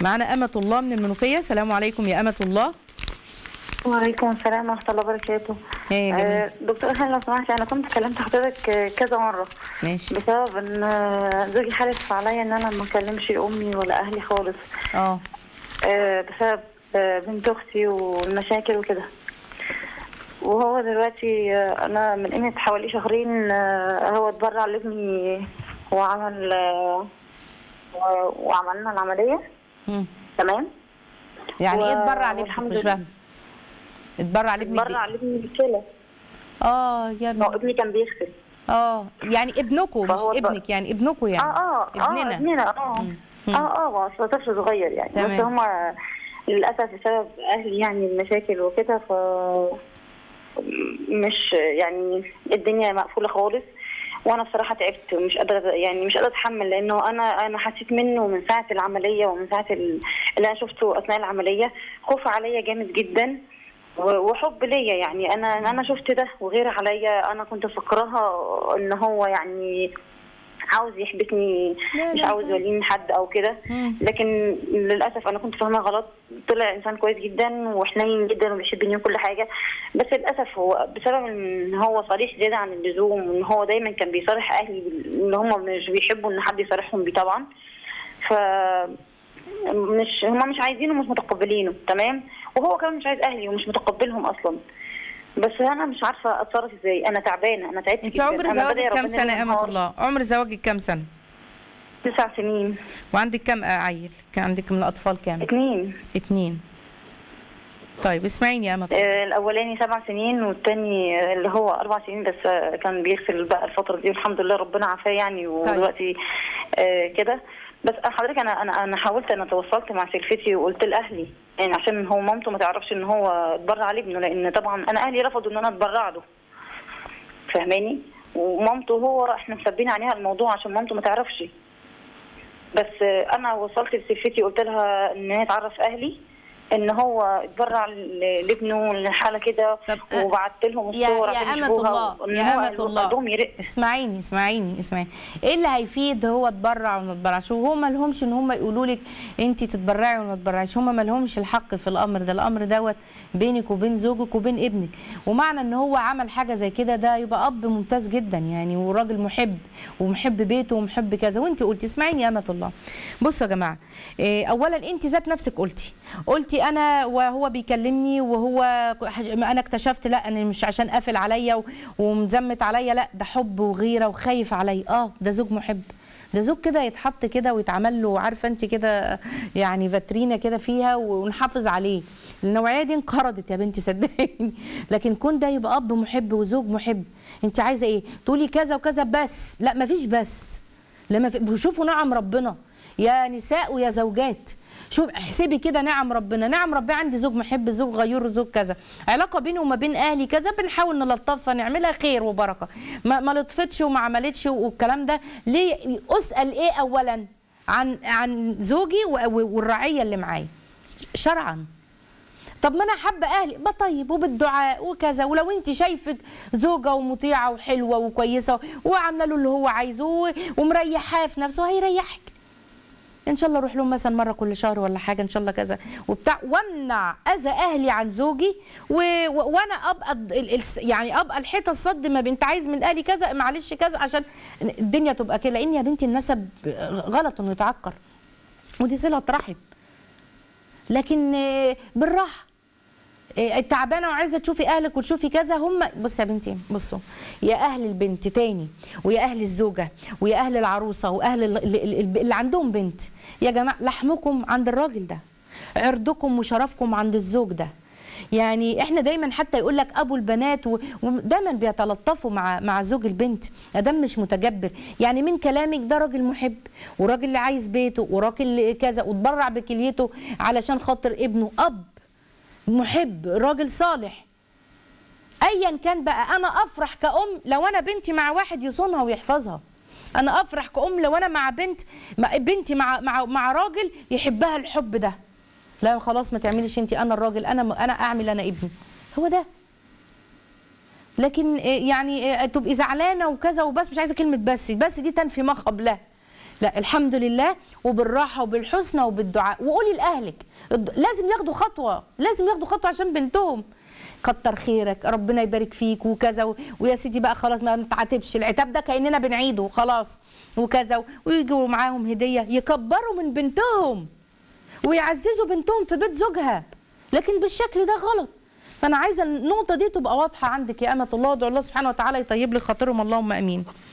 معانا امه الله من المنوفيه السلام عليكم يا امه الله وعليكم السلام ورحمة الله وبركاته. ايه يا جميل. آه، دكتور أهلا لو سمحتي أنا كنت كلمت حضرتك آه، كذا مرة ماشي بسبب إن آه، زوجي حالف عليا إن أنا ما أكلمش أمي ولا أهلي خالص اه آه، بسبب آه، بنت أختي والمشاكل وكده. وهو دلوقتي آه، أنا من قيمة حوالي شهرين آه، هو اتبرع لابني وعمل آه، و- وعملنا العملية مم. تمام؟ يعني و- ايه اتبرع لابنك والحمد مش لله. فاهمه اتبرع لابنك اتبرع لابني بالكلى اه يا ما هو ابني ابني كان بيغسل اه يعني ابنكم مش فهو اتبرع. ابنك يعني ابنكم يعني اه اه اه ابننا ابننا اه مم. اه اه هو أصل طفل صغير يعني تمام. بس هما للاسف بسبب اهلي يعني المشاكل وكده ف مش يعني الدنيا مقفوله خالص وانا بصراحه تعبت ومش قادره يعني مش قادره اتحمل لانه انا انا حسيت منه من ساعه العمليه ومن ساعه ال- اللي انا شفته اثناء العمليه خوف عليا جامد جدا و- وحب ليا يعني انا انا شفت ده وغير عليا انا كنت فاكراها ان هو يعني عاوز يحبسني لا، مش لا، عاوز لا. يوليني حد او كده مم. لكن للاسف انا كنت فاهمه غلط طلع انسان كويس جدا وحنين جدا وبيحبني وكل حاجه بس للاسف هو بسبب ان هو صريح زياده عن اللزوم وان هو دايما كان بيصارح اهلي ان هم مش بيحبوا ان حد يصارحهم بيه طبعا ف مش هم مش عايزينه ومش متقبلينه تمام وهو كمان مش عايز اهلي ومش متقبلهم اصلا بس انا مش عارفه اتصرف ازاي انا تعبانه انا تعبت انت جدا عمر أنا بدعي زواجك كام ربنا سنه يا يلهم امه نهار. الله عمر زواجك كام سنه تسع سنين وعندك كام عيل كان عندك من الاطفال كام اتنين اتنين طيب اسمعيني يا امه الله آه، الاولاني سبع سنين والتاني آه، اللي هو اربع سنين بس آه، كان بيغسل بقى الفتره دي والحمد لله ربنا عافاه يعني ودلوقتي آه، كده بس حضرتك انا انا انا حاولت انا تواصلت مع سلفتي وقلت لاهلي يعني عشان هو مامته ما تعرفش ان هو اتبرع لابنه لان طبعا انا اهلي رفضوا ان انا اتبرع له فاهماني ومامته هو احنا مثبين عليها الموضوع عشان مامته ما تعرفش بس آه، انا وصلت لسلفتي قلت لها ان هي تعرف اهلي ان هو اتبرع ل- لابنه لحاله كده طب، آه، وبعت لهم يا الصور يا عشان أمة يشوفوها، الله وإن يا هو أمة الله قلبهم يرق اسمعيني اسمعيني اسمعيني ايه اللي هيفيد هو اتبرع وما اتبرعش وهو ما لهمش ان هم يقولوا لك انت تتبرعي وما تتبرعيش هم ما لهمش الحق في الامر ده الامر دوت بينك وبين زوجك وبين ابنك ومعنى ان هو عمل حاجه زي كده ده يبقى اب ممتاز جدا يعني وراجل محب ومحب بيته ومحب كذا وانت قلتي اسمعيني يا امه الله بصوا يا جماعه إيه اولا انت ذات نفسك قلتي قلتي انا وهو بيكلمني وهو انا اكتشفت لا انا مش عشان قافل عليا و- ومزمت عليا لا ده حب وغيره وخايف عليا اه ده زوج محب ده زوج كده يتحط كده ويتعمل له عارفه انت كده يعني فاترينا كده فيها ونحافظ عليه النوعيه دي انقرضت يا بنتي صدقيني لكن كون ده يبقى اب محب وزوج محب انت عايزه ايه تقولي كذا وكذا بس لا مفيش بس لما في... شوفوا نعم ربنا يا نساء ويا زوجات شوف احسبي كده نعم ربنا نعم ربنا عندي زوج محب زوج غيور زوج كذا علاقه بيني وما بين اهلي كذا بنحاول نلطفها نعملها خير وبركه ما, ما لطفتش وما عملتش والكلام ده ليه اسال ايه اولا عن عن زوجي و- و- والرعيه اللي معايا شرعا طب ما انا حابه اهلي بطيب وبالدعاء وكذا ولو انت شايفك زوجه ومطيعه وحلوه وكويسه وعامله له اللي هو عايزه و- ومريحاه في نفسه هيريحك ان شاء الله اروح لهم مثلا مره كل شهر ولا حاجه ان شاء الله كذا وبتاع وامنع اذى اهلي عن زوجي و... و... وانا ابقى الد- ال... ال... يعني ابقى الحيطه الصد ما بنت عايز من اهلي كذا معلش كذا عشان الدنيا تبقى كده لان يا بنتي النسب غلط انه يتعكر ودي صله رحم لكن آه، بالراحه آه، تعبانه وعايزه تشوفي اهلك وتشوفي كذا هم بص يا بنتي بصوا يا اهل البنت تاني ويا اهل الزوجه ويا اهل العروسه واهل ال- ال- ال- اللي عندهم بنت يا جماعه لحمكم عند الراجل ده عرضكم وشرفكم عند الزوج ده يعني احنا دايما حتى يقول لك ابو البنات و- ودايما بيتلطفوا مع مع زوج البنت ادم مش متجبر يعني من كلامك ده راجل محب وراجل اللي عايز بيته وراجل كذا وتبرع بكليته علشان خاطر ابنه اب محب راجل صالح ايا كان بقى انا افرح كأم لو انا بنتي مع واحد يصونها ويحفظها انا افرح كأم لو انا مع بنت مع بنتي مع مع مع راجل يحبها الحب ده لا خلاص ما تعمليش انت انا الراجل انا انا اعمل انا ابني هو ده لكن آه، يعني آه، تبقي زعلانه وكذا وبس مش عايزه كلمه بس بس دي تنفي ما قبلها لا الحمد لله وبالراحه وبالحسنى وبالدعاء وقولي لاهلك الد- لازم ياخدوا خطوه لازم ياخدوا خطوه عشان بنتهم كتر خيرك ربنا يبارك فيك وكذا و- ويا سيدي بقى خلاص ما نتعاتبش العتاب ده كاننا بنعيده خلاص وكذا ويجوا معاهم هديه يكبروا من بنتهم ويعززوا بنتهم في بيت زوجها لكن بالشكل ده غلط فانا عايزه النقطه دي تبقى واضحه عندك يا امه الله وادعو الله سبحانه وتعالى يطيب لك خاطرهم اللهم امين